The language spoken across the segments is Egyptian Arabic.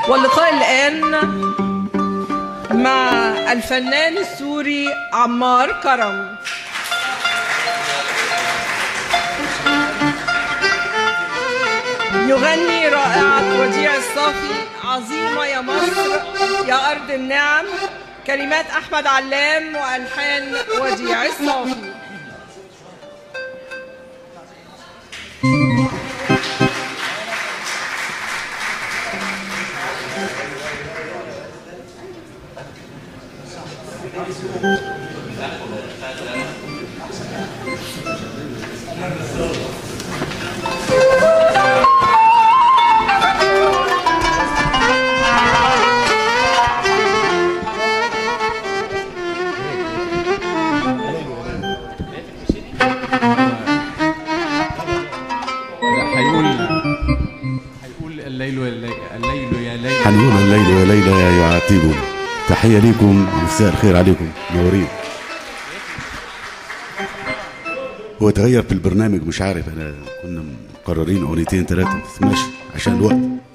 واللقاء الآن مع الفنان السوري عمار كرم يغني رائعة وديع الصافي عظيمة يا مصر يا أرض النعم كلمات أحمد علام وألحان وديع الصافي لا هيقول هيقول الليل يا ليل الليل يا ليل حنون الليل يا ليلى يعاتبه تحية ليكم مساء الخير عليكم منورين هو تغير في البرنامج مش عارف انا كنا مقررين اغنيتين ثلاثة بس ماشي عشان الوقت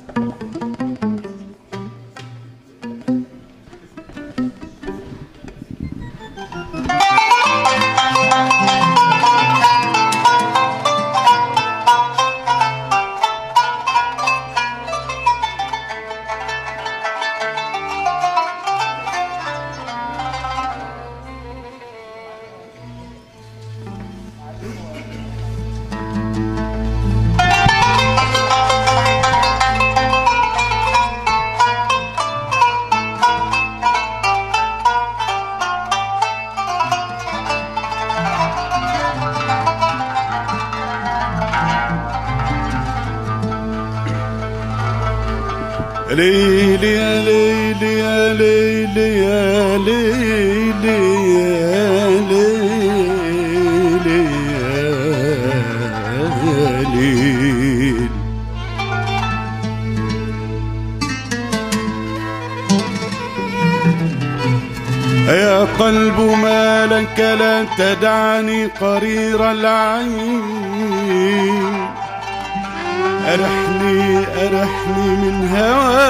ليلي يا ليلي يا ليلي يا ليلي يا ليلي يا ليل يا قلب ما لك لا تدعني قرير العين أرحني أرحني من هوى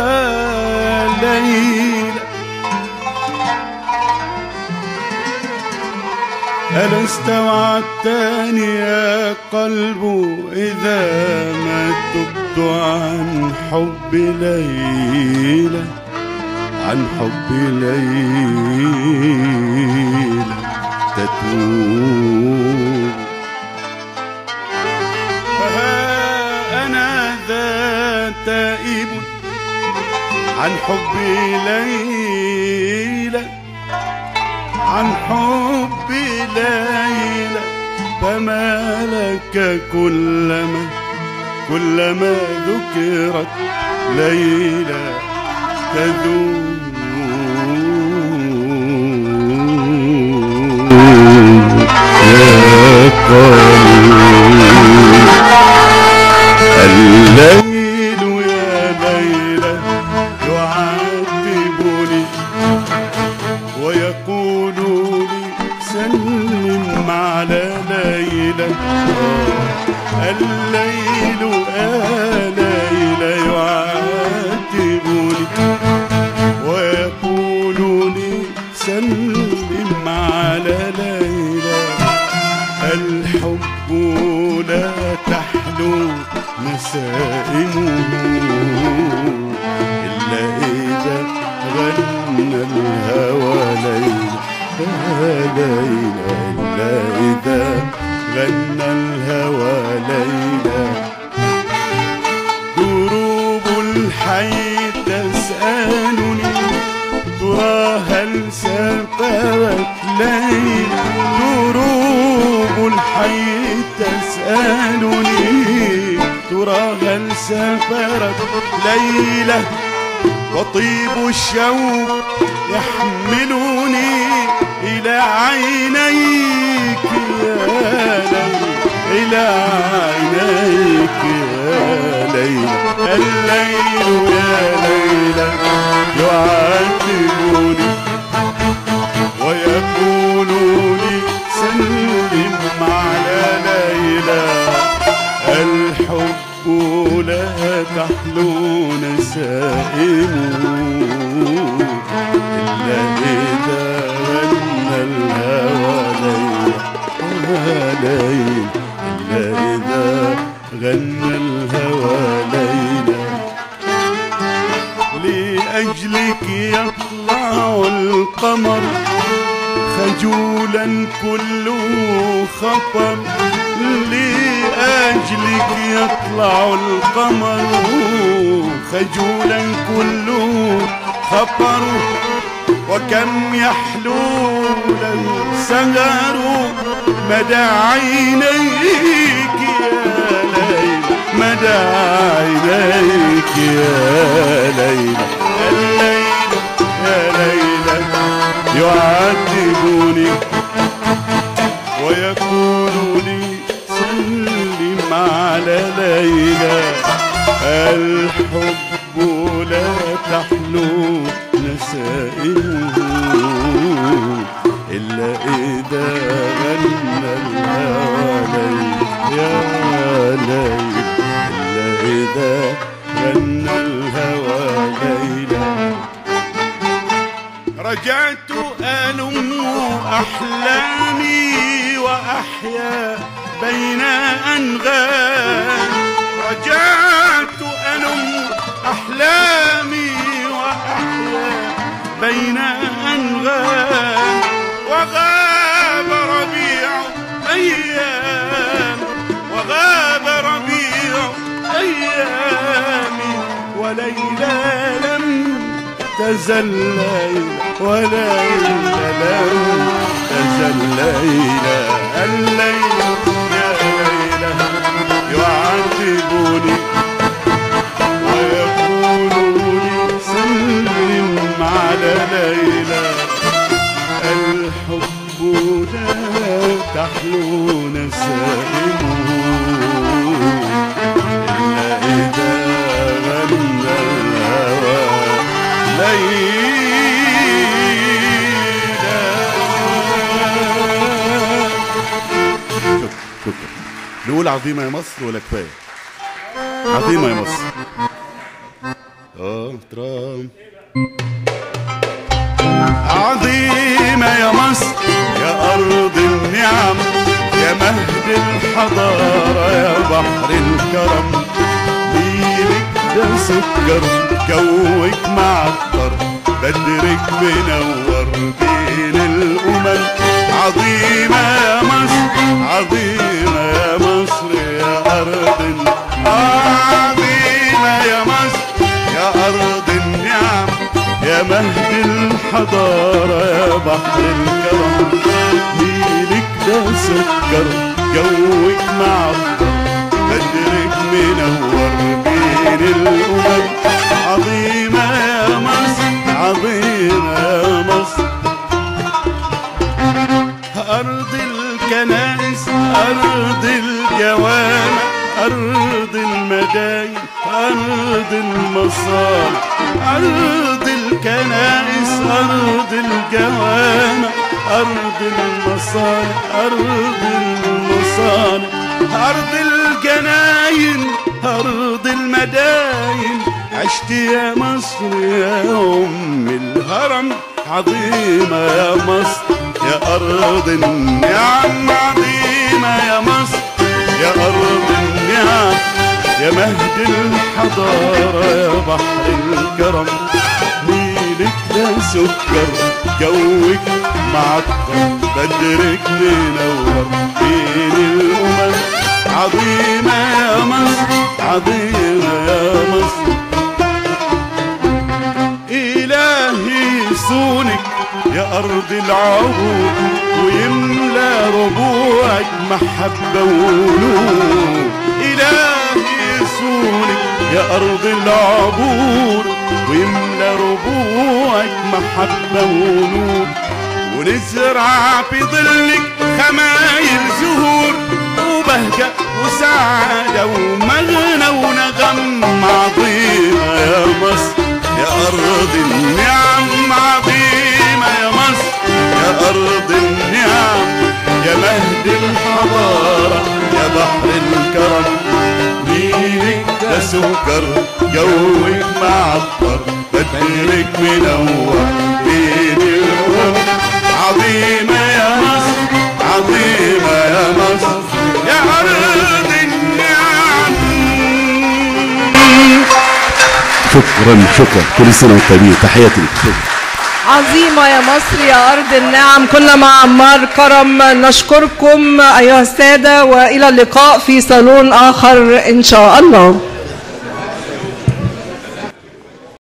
ليلى ألست وعدتني يا قلب إذا ما تبت عن حب ليلى عن حب ليلى تتوب فها أنا ذا تائب عن حب ليلى عن حب ليلى فما لك كلما كلما ذكرت ليلى تذوب يا قلبي الليل يا ليلى يعاتبني ويقول لي سلم على ليلى الليل يا ليلى يعاتبني ويقول لي سلم على ليلى الحب لا تحلو مسائمه إلا إذا غنى الهوى ليلى يا ليلى إلا إذا غنى الهوى ليلى دروب الحي تسألني ترى هل سافرت ليلى دروب الحي تسألني ترى هل سافرت ليلى وطيب الشوق يحملني إلى عينيك يا ليلى إلى عينيك يا ليلى الليل يا ليلى يعاتبني ويقول لي سلم على ليلى الحب لا تحلو نسيم نسائمه إلا إذا غنى الهوى ليلا ليل إلا إذا غنى الهوى ليلا لأجلك يطلع القمر خجولا كله خطر لأجلك يطلع القمر خجولا كله خطر وكم يحلو السهر مدى عينيك يا ليل مدى عينيك يا ليل الليل يا ليلى يعذبني ويقول لي سلم على ليلى الحب لا تحلو نسائمه إلا إذا غنى الهوى ليل يا ليل إلا إذا غنى الهوى ليلا رجعت ألم أحلامي وأحيا بين أنغام رجعت ألم أحلامي وأحيا بين أنغام وغاب ربيع أيام وغاب ربيع أيامي وليلى لم تزل ليل وليلى لم تزل ليلى الليل يا ليلى يعذبني ويقول لي سلم على ليلى الحب لا تحلو نسائمه إلا إذا غنى الهوى ليلا شكرا شكرا نقول عظيمة يا مصر ولا كفاية عظيمة يا مصر اه ترام عظيمة يا مصر يا أرض النعم يا مهد الحضارة يا بحر الكرم نيلك ده سكر جوك معطر بدرك منور بين الأمم عظيمة يا مصر عظيمة يا مصر يا أرض ال- عظيمة يا مصر يا أرض النعم يا مهد الحضارة يا بحر الكرم نيلك ده سكر جوك معطر بدرك منور بين الأمم عظيمة يا مصر عظيمة يا مصر أرض الكنائس أرض الجوامع أرض المداين أرض المصانع أرض الكنائس أرض الجوامع أرض المصانع أرض المصانع أرض الجناين أرض المداين عشت يا مصر يا أم الهرم عظيمة يا مصر يا أرض النعم عظيمة يا مصر يا أرض النعم يا مهد الحضارة يا بحر الكرم نيلك ده سكر جوك معطر بدرك منور بين الأمم عظيمة يا مصر عظيمة يا مصر إلهي صونك يا أرض العبور ويملى ربوعك محبة ونور إلهي صونك يا أرض العبور ويملى ربوعك محبة ونور ونزرع في ظلك خمايل زهور وبهجة وسعادة ومغنى ونغم عظيمة يا مصر يا أرض النعم عظيمة يا مصر يا أرض النعم يا مهد الحضارة يا بحر الكرم نيلك ده سكر مسكر جوك معطر بدرك منور بين الغر عظيمة يا مصر عظيمة يا مصر يا أرض النعم شكرا شكرا كل سنه وانتم طيبين تحياتي لك عظيمة يا مصر يا أرض النعم كنا مع عمار كرم نشكركم أيها السادة وإلى اللقاء في صالون آخر إن شاء الله